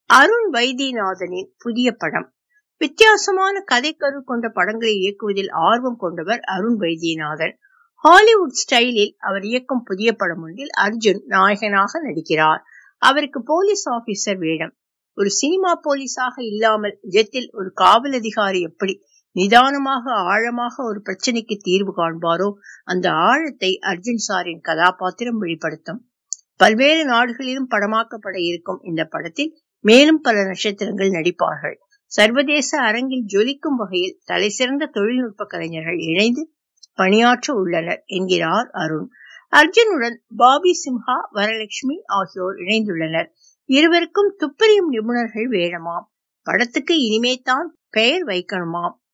அருண் வைத்தியநாதனின் புதிய படம் வித்தியாசமான கதைக்கரு கொண்ட படங்களை இயக்குவதில் ஆர்வம் கொண்டவர் அருண் வைத்தியநாதன் ஹாலிவுட் ஸ்டைலில் அவர் இயக்கும் புதிய படம் ஒன்றில் அர்ஜுன் நாயகனாக நடிக்கிறார் அவருக்கு போலீஸ் ஆபீசர் வேடம் ஒரு சினிமா போலீஸாக இல்லாமல் நிஜத்தில் ஒரு காவல் அதிகாரி எப்படி நிதானமாக ஆழமாக ஒரு பிரச்சனைக்கு தீர்வு காண்பாரோ அந்த ஆழத்தை அர்ஜுன் சாரின் கதாபாத்திரம் வெளிப்படுத்தும் பல்வேறு நாடுகளிலும் படமாக்கப்பட இருக்கும் இந்த படத்தில் மேலும் பல நட்சத்திரங்கள் நடிப்பார்கள் சர்வதேச அரங்கில் ஜொலிக்கும் வகையில் தலைசிறந்த தொழில்நுட்ப கலைஞர்கள் இணைந்து பணியாற்ற உள்ளனர் என்கிறார் அருண் அர்ஜுனுடன் பாபி சிம்ஹா வரலட்சுமி ஆகியோர் இணைந்துள்ளனர் இருவருக்கும் துப்பறியும் நிபுணர்கள் வேடமாம் படத்துக்கு இனிமே தான் பெயர் வைக்கணுமாம்